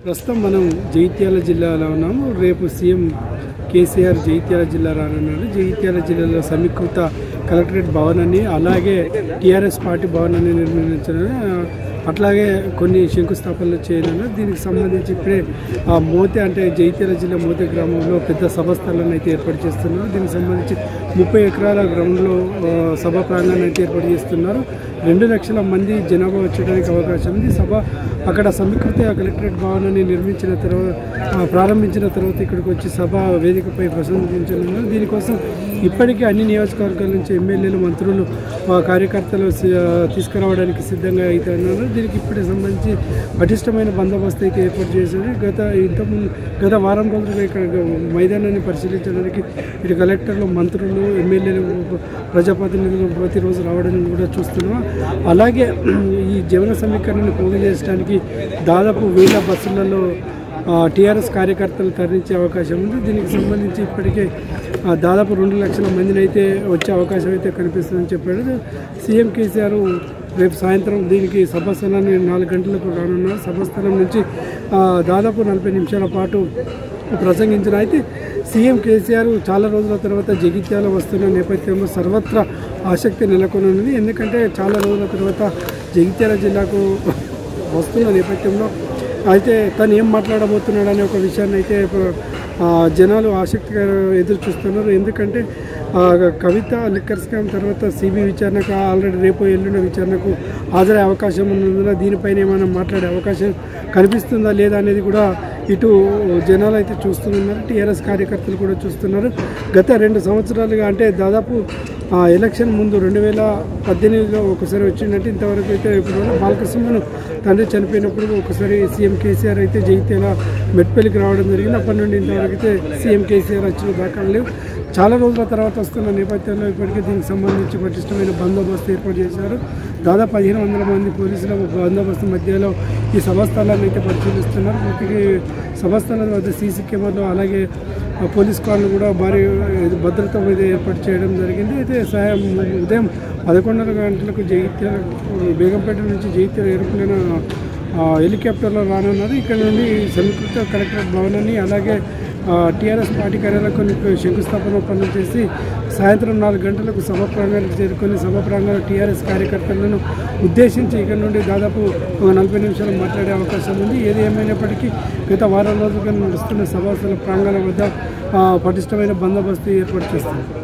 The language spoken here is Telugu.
ప్రస్తుతం మనం జగిత్యాల జిల్లాలో ఉన్నాము రేపు సీఎం కేసీఆర్ జగిత్యాల జిల్లా రానున్నారు జగిత్యాల జిల్లాలో సమీకృత కలెక్టరేట్ భవనాన్ని అలాగే టీఆర్ఎస్ పార్టీ భవనాన్ని నిర్మించాలని ఆ, అట్లాగే కొన్ని శంకుస్థాపనలు చేయనున్నారు దీనికి సంబంధించి ఇప్పుడే ఆ మోతే అంటే జగిత్యాల జిల్లా మోతే గ్రామంలో పెద్ద సభ స్థలాన్ని అయితే ఏర్పాటు చేస్తున్నారు దీనికి సంబంధించి ముప్పై ఎకరాల గ్రౌండ్లో ఆ, సభ ప్రాంగణాన్ని అయితే ఏర్పాటు చేస్తున్నారు రెండు లక్షల మంది జనాభా వచ్చడానికి అవకాశం ఉంది సభ అక్కడ సమీకృత కలెక్టరేట్ భవనాన్ని నిర్మించిన తర్వాత ఆ, ప్రారంభించిన తర్వాత ఇక్కడికి వచ్చి సభ వేదికపై ప్రసంగించనున్నారు దీనికోసం ఇప్పటికే అన్ని నియోజకవర్గాల నుంచి ఎమ్మెల్యేలు మంత్రులు ఆ, కార్యకర్తలు సి- ఆ, తీసుకురావడానికి సిద్ధంగా అయితే ఉన్నారు దీనికి ఇప్పటికి సంబంధించి పటిష్టమైన బందోబస్తు అయితే ఏర్పాటు చేశారు గత ఇంతకుముందు గత వారం రోజులుగా ఇక్కడ మైదానాన్ని పరిశీలించడానికి ఇటు కలెక్టర్లు మంత్రులు ఎమ్మెల్యేలు ప్రజాప్రతినిధులు ప్రతిరోజు రావడం కూడా చూస్తున్నాం అలాగే ఈ జీవన సమీకరణను పోగు చేయడానికి దాదాపు వేల బస్సులలో టీఆర్ఎస్ కార్యకర్తలు తరలించే అవకాశం ఉంది దీనికి సంబంధించి ఇప్పటికే ఆ, దాదాపు రెండు లక్షల మందిని అయితే వచ్చే అవకాశం అయితే కనిపిస్తుందని చెప్పాడు సీఎం కేసీఆర్ రేపు సాయంత్రం దీనికి సభాస్థలాన్ని నాలుగు గంటలకు రానున్నారు సభాస్థలం నుంచి ఆ, దాదాపు నలభై నిమిషాల పాటు ప్రసంగించిన అయితే సీఎం కేసీఆర్ చాలా రోజుల తర్వాత జగిత్యాల వస్తున్న నేపథ్యంలో సర్వత్రా ఆసక్తి నెలకొని ఉన్నది ఎందుకంటే చాలా రోజుల తర్వాత జగిత్యాల జిల్లాకు వస్తున్న నేపథ్యంలో అయితే తను ఏం మాట్లాడబోతున్నాడు అనే ఒక విషయాన్ని అయితే ఆ, జనాలు ఆసక్తిగా ఎదురు చూస్తున్నారు ఎందుకంటే ఆ, కవిత లిక్కర్ స్కామ్ తర్వాత సిబి విచారణకు ఆల్రెడీ రేపు ఎల్లుండి విచారణకు హాజరయ్యే అవకాశం ఉన్నందున దీనిపైన ఏమైనా మాట్లాడే అవకాశం కనిపిస్తుందా లేదా అనేది కూడా ఇటు జనాలు అయితే చూస్తున్నారు టీఆర్ఎస్ కార్యకర్తలు కూడా చూస్తున్నారు గత రెండు సంవత్సరాలుగా అంటే దాదాపు ఆ, ఎలక్షన్ ముందు రెండు వేల పద్దెనిమిదిలో ఒకసారి వచ్చిందంటే ఇంతవరకు అయితే ఇప్పుడు కూడా బాలకృష్ణను తండ్రి చనిపోయినప్పుడు ఒకసారి సీఎం కేసీఆర్ అయితే జగిత్యాల మెట్పల్లికి రావడం జరిగింది అప్పటి నుండి ఇంతవరకు అయితే సీఎం కేసీఆర్ వచ్చిన దాఖలు లేవు చాలా రోజుల తర్వాత వస్తున్న నేపథ్యంలో ఇప్పటికే దీనికి సంబంధించి పటిష్టమైన బందోబస్తు ఏర్పాటు చేశారు దాదాపు పదిహేను వందల మంది పోలీసుల బందోబస్తు మధ్యలో ఈ సభాస్థలాన్ని అయితే పరిశీలిస్తున్నారు ప్రతి సభాస్థలం వద్ద సీసీ కెమెరాలు అలాగే ఆ పోలీస్ కార్లు కూడా భారీ భద్రత మీద ఏర్పాటు చేయడం జరిగింది అయితే సాయం ఉదయం పదకొండున్నర గంటలకు జగిత్యాల బేగంపేట నుంచి జగిత్యాల ఏరోప్లేన్ ఆ, హెలికాప్టర్లో రానున్నారు ఇక్కడ నుండి సమీకృత కలెక్టరేట్ భవనాన్ని అలాగే టీఆర్ఎస్ పార్టీ కార్యాలయం కొన్ని శంకుస్థాపన పనులు చేసి సాయంత్రం నాలుగు గంటలకు సభ ప్రాంగణానికి చేరుకొని సభ ప్రాంగణంలో టీఆర్ఎస్ కార్యకర్తలను ఉద్దేశించి ఇక్కడ నుండి దాదాపు ఒక నలభై నిమిషాలు మాట్లాడే అవకాశం ఉంది ఏది ఏమైనప్పటికీ గత వారం రోజులుగా నడుస్తున్న సభాస్థల ప్రాంగణం వద్ద ఆ, పటిష్టమైన బందోబస్తు ఏర్పాటు చేస్తారు